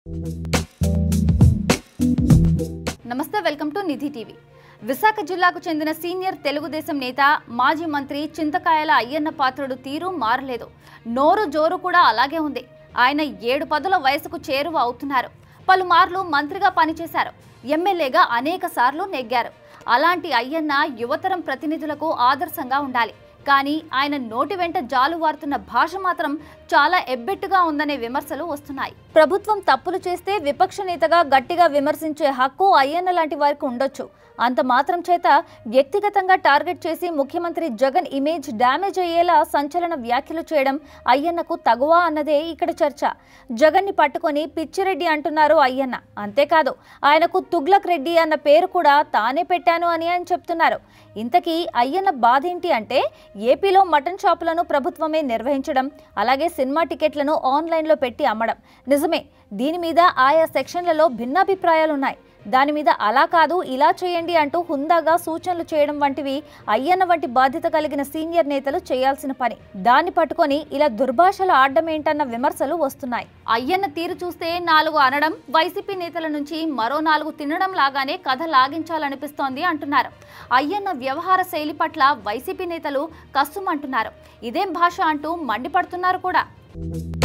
నమస్తే welcome to Nidhi TV Visakha జిల్లాకు చెందిన సీనియర్ తెలుగుదేశం నేత మాజీ మంత్రి చింతకాయల అయ్యన్న పాత్రుడు తీరు మారలేదు నోరు జోరు కూడా అలాగే ఉంది ఆయన ఏడు పదుల వయసుకు చేరువ అవుతున్నారు పలుమార్లు మంత్రిగా పనిచేశారు ఎమ్మెల్యేగా అనేక సార్లు నెగ్గారు అలాంటి అయ్యన్న యువతరం ప్రతినిధులకు ఆదర్శంగా ఉండాలి కానీ ఆయన నోటి వెంట జాలువారుతున్న భాష మాత్రం చాలా ఎబ్బెట్టుగా ఉందనే విమర్శలు వస్తున్నాయి ప్రభుత్వం తప్పులు చేస్తే విపక్ష నేతగా గట్టిగా విమర్శించే హక్కు అయ్యన్న లాంటి వారికి ఉండొచ్చు అంత మాత్రం చేత వ్యక్తిగతంగా టార్గెట్ చేసి ముఖ్యమంత్రి జగన్ ఇమేజ్ డ్యామేజ్ అయ్యేలా సంచలన వ్యాఖ్యలు చేయడం అయ్యన్నకు తగువా అన్నదే ఇక్కడ చర్చ జగన్ని పట్టుకొని పిచ్చిరెడ్డి అంటున్నారు అయ్యన్న అంతేకాదు ఆయనకు తుగ్లక్ రెడ్డి అన్న పేరు కూడా తానే పెట్టాను అని ఆయన చెప్తున్నారు ఇంతకీ అయ్యన్న బాధేంటి అంటే ఏపీలో మటన్ షాపులను ప్రభుత్వమే నిర్వహించడం అలాగే సినిమా టికెట్లను ఆన్లైన్లో పెట్టి అమ్మడం నిజమే దీని మీద ఆయా సెక్షన్లలో భిన్నాభిప్రాయాలున్నాయి దాని మీద అలా కాదు ఇలా చేయండి అంటూ హుందాగా సూచనలు చేయడం వంటివి అయ్యన్న వంటి బాధ్యత కలిగిన సీనియర్ నేతలు చేయాల్సిన పని దాన్ని పట్టుకొని ఇలా దుర్భాషలు ఆడడం ఏంటన్న విమర్శలు వస్తున్నాయి అయ్యన్న తీరు చూస్తే నాలుగు అనడం వైసీపీ నేతల నుంచి మరో నాలుగు తినడం లాగానే కథ లాగించాలనిపిస్తోంది అంటున్నారు అయ్యన్న వ్యవహార శైలి పట్ల వైసీపీ నేతలు కస్సుమంటున్నారు ఇదేం భాష అంటూ మండిపడుతున్నారు కూడా